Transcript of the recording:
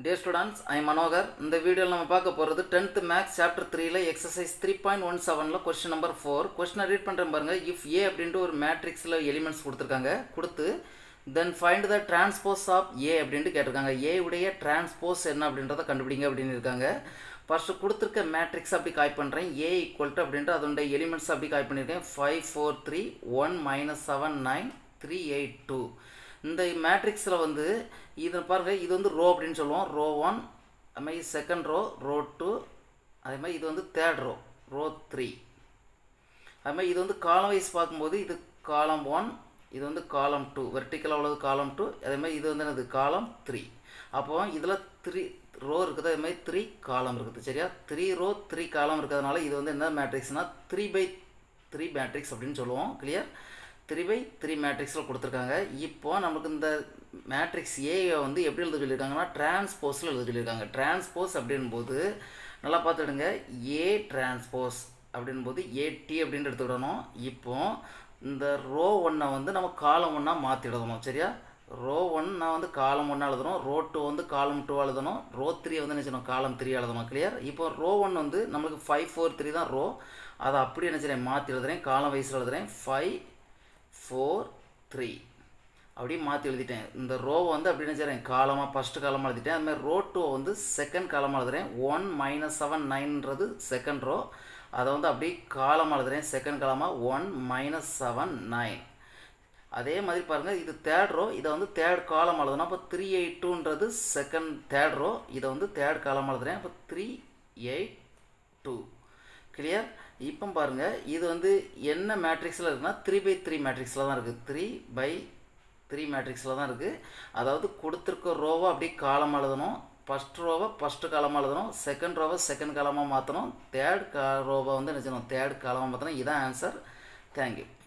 dear students ஐ மனோகர் இந்த வீடியோவில் நம்ம பார்க்க போகிறது டென்த்து மேக்ஸ் சாப்டர் த்ரீல எக்ஸசைஸ் த்ரீ பாயிண்ட் ஒன் செவனில் கொஸ்டின் நம்பர் ஃபோர் கொஸ்டினை ரீட் பண்ணுறேன் பாருங்கள் இஃப் ஏ அப்படின்ட்டு ஒரு மேட்ரிக்ஸில் எலிமெண்ட்ஸ் கொடுத்துருக்காங்க கொடுத்து then find the transpose of A அப்படின்ட்டு கேட்டிருக்காங்க ஏ உடைய டிரான்ஸ்போஸ் என்ன அப்படின்றத கண்டுபிடிங்க அப்படின்னு இருக்காங்க ஃபஸ்ட்டு கொடுத்துருக்க மேட்ரிக்ஸ் அப்படி காய் பண்ணுறேன் ஏ ஈக்குவல் டு அப்படின்ட்டு அதோட எலிமெண்ட்ஸ் அப்படி காய் பண்ணியிருக்கேன் five four three one minus seven nine three eight two இந்த மேட்ரிக்ஸில் வந்து இதை பாருங்கள் இது வந்து ரோ அப்படின்னு சொல்லுவோம் ரோ ஒன் அது மாதிரி செகண்ட் ரோ ரோ டூ அதே மாதிரி இது வந்து தேர்ட் ரோ ரோ த்ரீ அது மாதிரி இது வந்து காலம் வைஸ் பார்க்கும்போது இது காலம் ஒன் இது வந்து காலம் டூ வெர்டிக்கலாக உள்ளது காலம் டூ அதே மாதிரி இது வந்து என்னது காலம் த்ரீ அப்போ இதில் த்ரீ ரோ இருக்குது அதே மாதிரி த்ரீ காலம் இருக்குது சரியா த்ரீ ரோ த்ரீ காலம் இருக்கிறதுனால இது வந்து என்ன மேட்ரிக்ஸ்னால் த்ரீ பை த்ரீ மேட்ரிக்ஸ் அப்படின்னு சொல்லுவோம் கிளியர் த்ரீ பை த்ரீ மேட்ரிக்ஸில் கொடுத்துருக்காங்க இப்போ நமக்கு இந்த மேட்ரிக்ஸ் ஏயை வந்து எப்படி எழுத சொல்லியிருக்காங்கன்னா டிரான்ஸ்போஸில் எழுத சொல்லியிருக்காங்க டிரான்ஸ்போஸ் அப்படின்போது நல்லா பார்த்துடுங்க ஏ டிரான்ஸ்போஸ் அப்படின்போது ஏடி அப்படின்னு எடுத்துக்கிடணும் இப்போ இந்த ரோ ஒன்னை வந்து நம்ம காலம் ஒன்றா மாற்றி எழுதணும் சரியா ரோ ஒன் நான் வந்து காலம் ஒன்றா எழுதணும் ரோ டூ வந்து காலம் டூ எழுதணும் ரோ த்ரீ வந்து என்ன செய்யணும் காலம் த்ரீ எழுதணும் கிளியர் இப்போ ரோ ஒன் வந்து நம்மளுக்கு ஃபைவ் ஃபோர் த்ரீ தான் ரோ அதை அப்படி என்ன செய்கிறேன் மாற்றி எழுதுறேன் காலம் வயசில் எழுதுறேன் ஃபைவ் ஃபோர் த்ரீ அப்படியே மாற்றி எழுதிட்டேன் இந்த ரோவை வந்து அப்படி என்ன செய்கிறேன் காலமாக ஃபஸ்ட்டு காலமாக எழுதிட்டேன் அது மாதிரி ரோ டூ வந்து செகண்ட் காலமாக எழுதுறேன் ஒன் மைனஸ் செவன் நைன்றது செகண்ட் ரோ அதை வந்து அப்படியே காலமாக எழுதுறேன் செகண்ட் காலமாக ஒன் மைனஸ் செவன் நைன் அதே மாதிரி பாருங்கள் இது தேர்ட் ரோ இதை வந்து தேர்ட் காலம் எழுதணும் அப்போ த்ரீ எயிட் டூன்றது செகண்ட் தேர்ட் ரோ இதை வந்து தேர்ட் காலம் எழுதுறேன் அப்போ த்ரீ எயிட் டூ கிளியர் இப்போ பாருங்கள் இது வந்து என்ன மேட்ரிக்ஸில் இருக்குன்னா த்ரீ பை த்ரீ மேட்ரிக்ஸில் தான் இருக்குது த்ரீ பை த்ரீ மேட்ரிக்ஸில் தான் இருக்குது அதாவது கொடுத்துருக்க ரோவை அப்படியே காலம் எழுதணும் ஃபஸ்ட் ரோவை ஃபஸ்ட்டு காலமாக எழுதணும் செகண்ட் ரோவை செகண்ட் காலமாக மாற்றணும் தேர்ட் கா ரோவை வந்து என்ன செய்யணும் தேர்ட் காலமாக மாற்றணும் இதான் ஆன்சர் தேங்க்யூ